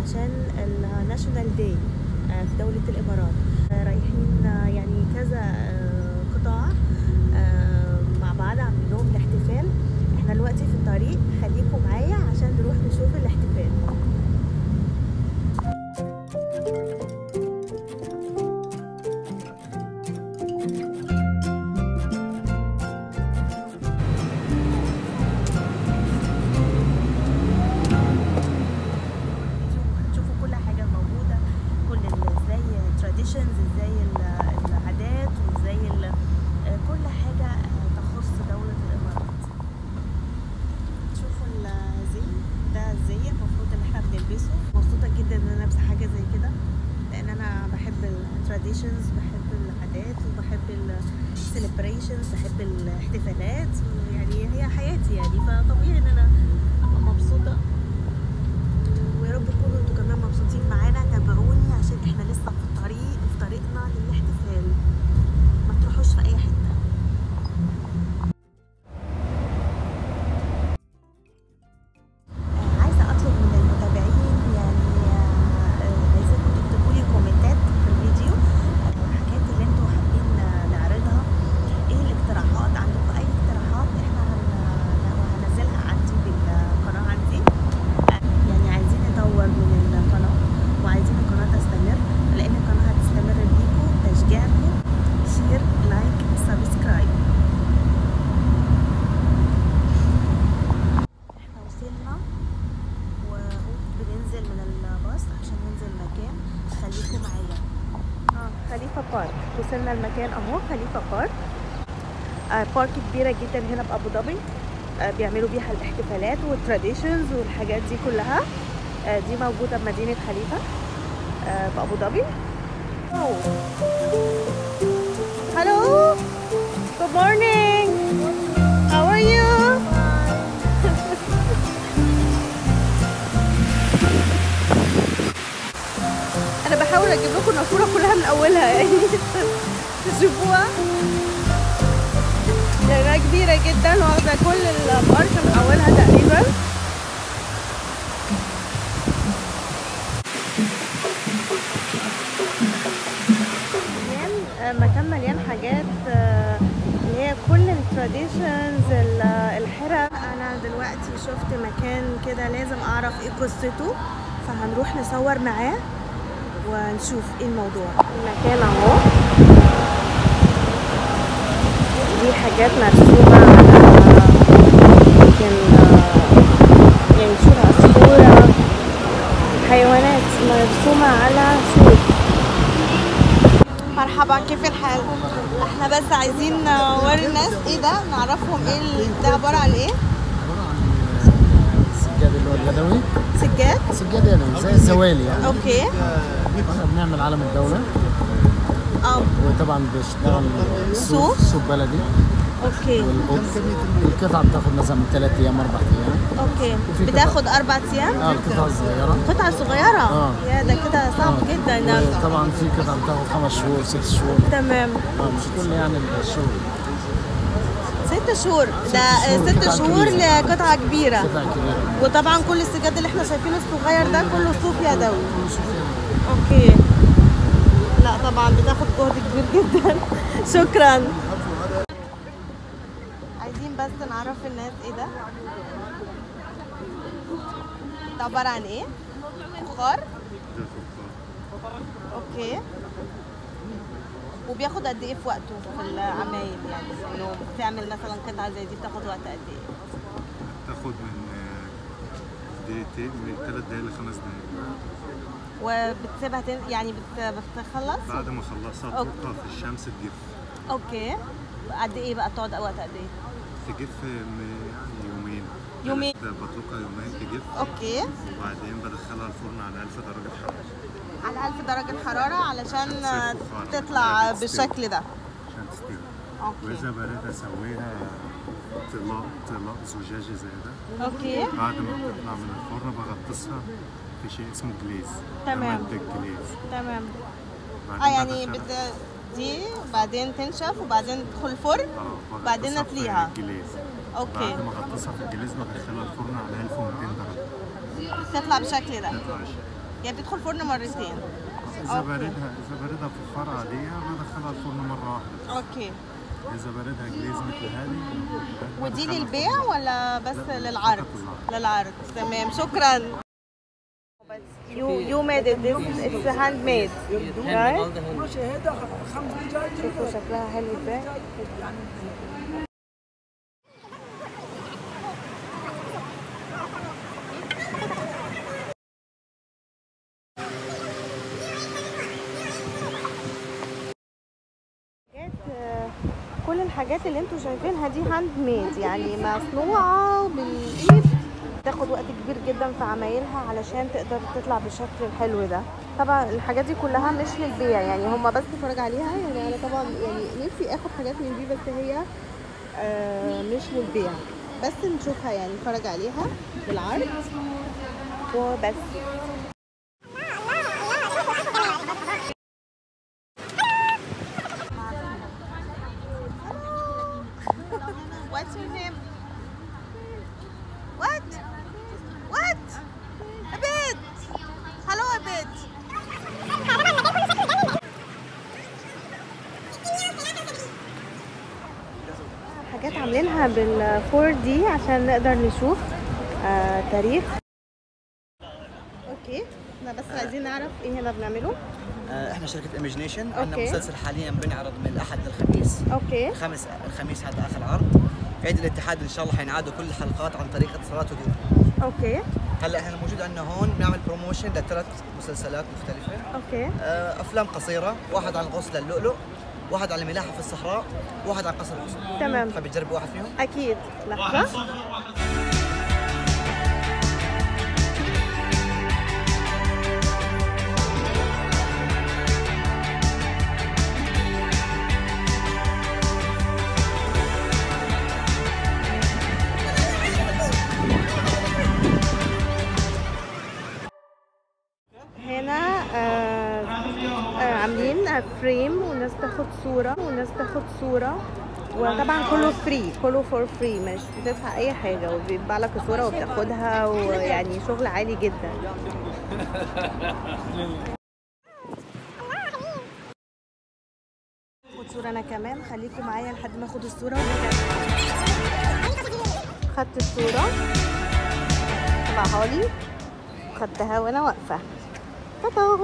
عشان الناشونال داي في دولة الإمارات آه، رايحين آه، يعني كذا آه، قطاع آه، مع بعض عاملين لهم الاحتفال احنا دلوقتي في الطريق خليكم معايا عشان نروح نشوف الاحتفال هتشوفوا كل حاجة موجودة كل ال- ازاي traditions ازاي ال- العادات وازاي ال- آه، كل حاجة آه، تخص دولة الإمارات شوفوا الزي ده الزي المفروض ان احنا بنلبسه مبسوطة جدا ان انا لابسة حاجة زي كده لان انا بحب التراديشنز بحب العادات وبحب السليبريشنز بحب الاحتفالات يعني هي حياتي يعني فطبيعي ان انا أبقى مبسوطة ويا رب تكونوا انتوا كمان مبسوطين معانا تابعوني عشان احنا لسه في الطريق وفي طريقنا للاحتفال ما تروحوش في اي حته آه، عايزه اطلب من المتابعين يعني آه، عايزاكم تكتبوا لي كومنتات في الفيديو آه، الحاجات اللي انتوا حابين آه، نعرضها ايه الاقتراحات عندكم اي اقتراحات احنا هن- هنزلها عندي بالقناه عندي يعني عايزين نطور من القناة وعايزين القناة تستمر لأن القناة هتستمر بيكم تشجيعكم شير لايك سبسكرايب احنا وصلنا وهو بننزل من الباص عشان ننزل مكان خليكم معايا اه خليفة بارك وصلنا المكان اهو خليفة بارك آه بارك كبيرة جدا هنا بأبو ظبي آه، بيعملوا بيها الاحتفالات والتراديشنز والحاجات دي كلها آه، دي موجودة بمدينة خليفة آه، في أبو ظبي Hello Good morning How are you أنا بحاول أجيب لكم النافورة كلها من أولها يعني تشوفوها لأنها كبيرة جدا واخدة كل البارك من أولها تقريبا مليان آه، مكان مليان حاجات آه، اللي هي كل التراديشنز الحرف انا دلوقتي شفت مكان كده لازم اعرف ايه قصته فهنروح نصور معاه ونشوف ايه الموضوع المكان اهو دي حاجات مرسومة على يمكن آه، يعني شو عصفورة حيوانات مرسومة على سور مرحبا كيف الحال؟ احنا بس عايزين نوري الناس ايه ده نعرفهم ايه ال- ده عبارة عن ايه؟ سجاد اللي هو اليدوي سجاد؟ سجاد يدوي زي الزوالي يعني اوكي احنا بنعمل علم الدولة اه وطبعا بيشتغل صوف؟ صوف صوف بلدي اوكي والقطن القطعة بتاخد مثلا من ثلاث ايام اربع ايام اوكي وفي بتاخد اربع ايام؟ اه القطعة الصغيرة قطعة صغيرة آه. يا ده كده صعب آه. جدا طبعا في قطعة بتاخد خمس شهور ست شهور تمام اه مش كل يعني الشهور ست شهور ده شهور ست قطعة شهور كبيرة. لقطعة كبيرة قطعة كبيرة وطبعا كل السجاد اللي احنا شايفينه الصغير ده كله صوف يدوي اوكي لا طبعا بتاخد جهد كبير جدا شكرا عايزين بس نعرف الناس ايه ده ده عبارة عن ايه فخار اوكي وبياخد قد ايه في وقته في العمايل يعني انه بتعمل مثلا قطعة زي دي بتاخد وقت قد ايه تاخد من آه، دقيقتين من ثلاث دقايق لخمس دقايق وبتسيبها تن... يعني بت... بتخلص بعد ما خلصها أوكي. تحطها في الشمس تجف اوكي قد ايه بقى بتقعد وقت قد ايه تجف من يعني يومين يومين. ده بتركها يومين تجف اوكي وبعدين بدخلها الفرن على 1000 درجة حرارة على 1000 درجة حرارة علشان عشان تصير فخار. تطلع عشان تستوي. بالشكل ده عشان تستوي اوكي وإذا بدأت أسويها طلاق طلاق زجاجي زي ده اوكي بعد ما بتطلع من الفرن بغطسها في شيء اسمه جليز تمام. ده مادة جليز تمام بعدين اه يعني بدخلها- بت... دي بعدين تنشف وبعدين تدخل الفرن اه بعدين بغطسها في نطليها. الجليز اوكي بعد ما اغطسها في الجليز بدخلها الفرن على 1200 درجة تطلع بالشكل ده تطلع الشيء يعني بتدخل فرن مرتين اذا أوكي. باردها اذا باردها في الفرع دي بدخلها الفرن مره واحده اوكي اذا باردها جليز مثل هذه ودي بدخلها للبيع الفرن. ولا بس لا، للعرض فقط للعرض تمام شكرا You you made it this it's handmade right شوفوا شكلها حلو ازاي آه، كل الحاجات اللي انتوا شايفينها دي هاند ميد يعني مصنوعة بالايد تاخد وقت كبير جدا في عمايلها علشان تقدر تطلع بالشكل الحلو ده طبعا الحاجات دي كلها مش للبيع يعني هما بس اتفرج عليها يعني انا طبعا يعني نفسي اخد حاجات من دي بس هي آه مش للبيع بس نشوفها يعني نتفرج عليها بالعرض وبس What's your name? What? What? A bit. Hello, a bit. حاجات عاملينها بال 4 دي عشان نقدر نشوف آه تاريخ اوكي احنا بس عايزين نعرف ايه هنا بنعمله آه، احنا شركه ايميجنيشن عندنا أوكي. مسلسل حاليا بنعرض من الاحد للخميس اوكي الخميس الخميس هذا اخر عرض في عيد الاتحاد ان شاء الله حينعادوا كل الحلقات عن طريق اتصالات وديو اوكي هلا احنا موجود عندنا هون بنعمل بروموشن لثلاث مسلسلات مختلفه اوكي آه، افلام قصيره واحد عن غسل اللؤلؤ واحد عن الملاحه في الصحراء واحد عن قصر الحسن تمام تحب تجرب واحد فيهم اكيد لحظه هنا آه آه عاملين فريم والناس تاخد صورة والناس تاخد صورة وطبعا كله فري كله فور فري مش بتدفع اي حاجة وبيطبع لك الصورة وبتاخدها ويعني شغل عالي جدا خد صورة انا كمان خليكم معايا لحد ما اخد الصورة ونرجع خدت الصورة طبعها لي خدتها وانا واقفة تاتا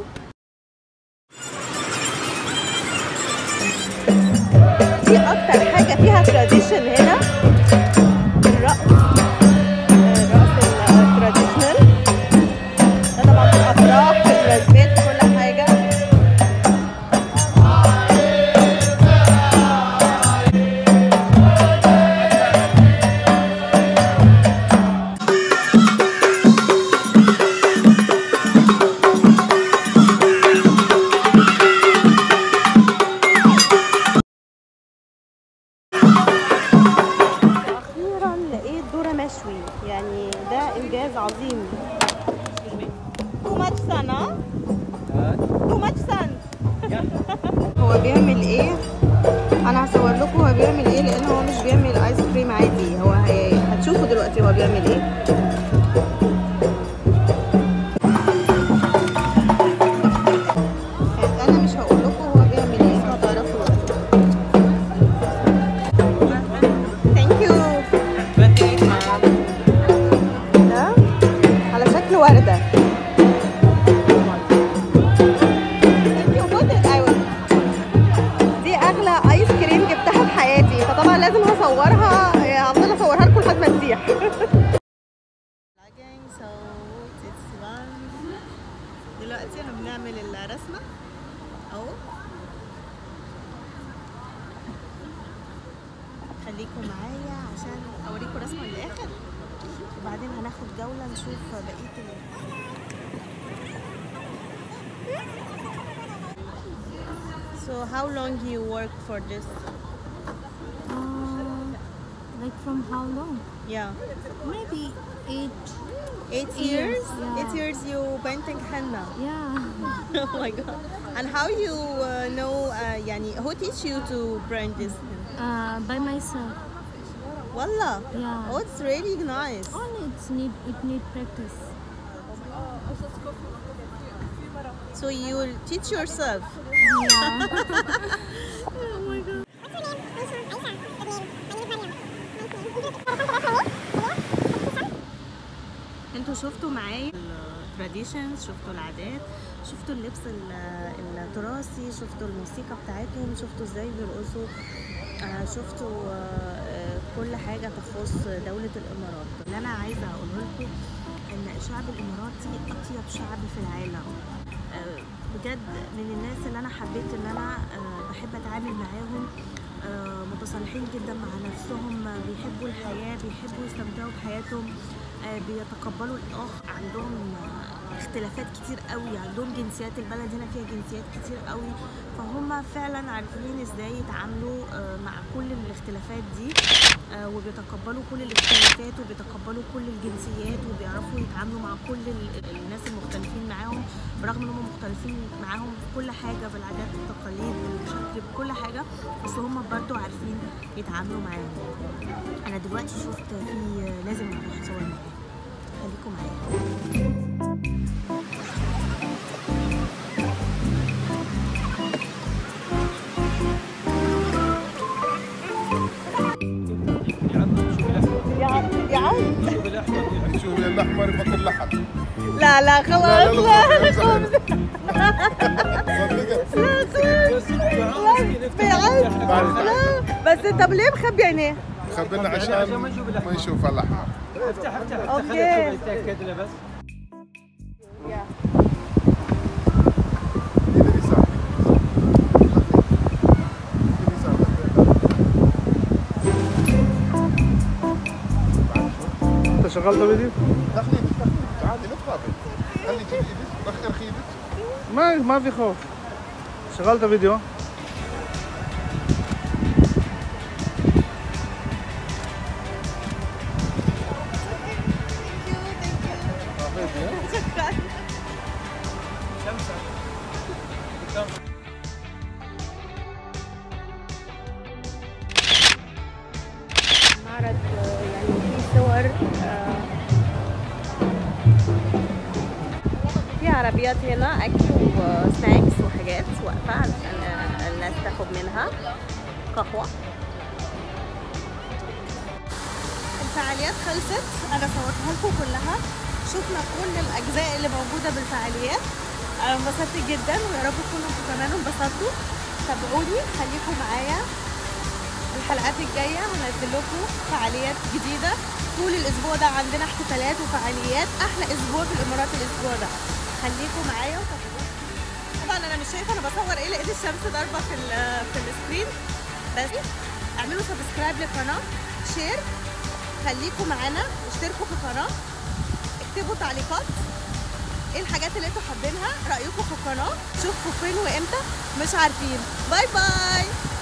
دي اكتر حاجة فيها تراديشن هنا الرقص آه، الرقص التراديشنال ده طبعا في الافراح في المناسبات في كل حاجة اخيرا لقيت ذره مشوي يعني ده انجاز عظيم تو ماتش سان ها تو ماتش سان هو بيعمل ايه انا هصور لكم هو بيعمل ايه لان هو مش بيعمل ايس كريم عادي هو هي... هتشوفوا دلوقتي هو بيعمل ايه يعني انا مش هقول لكم هو بيعمل ايه هتعرفوا ثانك يو ده على شكل وردة أيوة. دي أغلى آيس كريم جبتها في حياتي فطبعا لازم هصورها هفضل أصورها لكم لحد ما تسيح دلوقتي احنا بنعمل الرسمة اهو خليكم معايا عشان اوريكم رسمة للاخر وبعدين هناخد جولة نشوف بقية ال... So how long you work for this? Uh, like from how long? Yeah. Maybe eight. Eight Years, years? yeah. Eight years you painting henna. Yeah. oh my god. And how you uh, know uh, يعني who teach you to brand this? Uh, by myself. Wallah. Yeah. Oh, it's really nice. Only it's need it need practice. So you will teach yourself. انتوا شفتوا معايا التراديشنز شفتوا العادات شفتوا اللبس ال- التراثي شفتوا الموسيقى بتاعتهم شفتوا ازاي بيرقصوا آه، شفتوا آه، آه، كل حاجة تخص دولة الإمارات اللي أنا عايزة أقوله لكم إن الشعب الإماراتي أطيب شعب في العالم آه، بجد من الناس اللي أنا حبيت إن أنا آه، بحب أتعامل معاهم آه، متصالحين جدا مع نفسهم آه، بيحبوا الحياة بيحبوا يستمتعوا بحياتهم آه، بيتقبلوا الآخر عندهم آه، اختلافات كتير قوي عندهم جنسيات البلد هنا فيها جنسيات كتير قوي فهم فعلا عارفين ازاي يتعاملوا آه، مع كل الاختلافات دي آه، وبيتقبلوا كل الاختلافات وبيتقبلوا كل الجنسيات وبيعرفوا يتعاملوا مع كل ال- الناس المختلفين معاهم برغم ان هم مختلفين معاهم في كل حاجه في العادات والتقاليد والشكل بكل حاجه بس هم برضو عارفين يتعاملوا معاهم انا دلوقتي شفت في لازم اروح اتصور معاهم خليكم معايا يا عم شوف الاحمر يفكر لحم لا لا خلاص لا بعد بس طب ليه مخبي عينيه؟ خبرنا عشان ما يشوف الاحمر اوكي إيد اليسار. إيد اليسار. انت شغلت فيديو؟ دخلي دخلي عادي لا تخافي خلي تجي ايدك رخي رخي ايدك ما ما في خوف شغلت فيديو معرض يعني فيه صور في عربيات هنا اكل وسناكس وحاجات واقفه علشان الناس تاخد منها قهوه الفعاليات خلصت انا صورتها لكم كلها شفنا كل الاجزاء اللي موجوده بالفعاليات انا انبسطت جدا ويا رب تكونوا انتوا كمان انبسطتوا تابعوني خليكم معايا الحلقات الجايه هنزل لكم فعاليات جديده طول الاسبوع ده عندنا احتفالات وفعاليات احلى اسبوع في الامارات الاسبوع ده خليكم معايا وتابعوني طبعا انا مش شايفه انا بصور ايه لقيت الشمس ضاربه في ال- في السكرين بس اعملوا سبسكرايب للقناه شير خليكم معانا واشتركوا في القناه اكتبوا تعليقات ايه الحاجات اللي انتوا حابينها رايكم في القناه شوفوا فين وامتى مش عارفين باي باي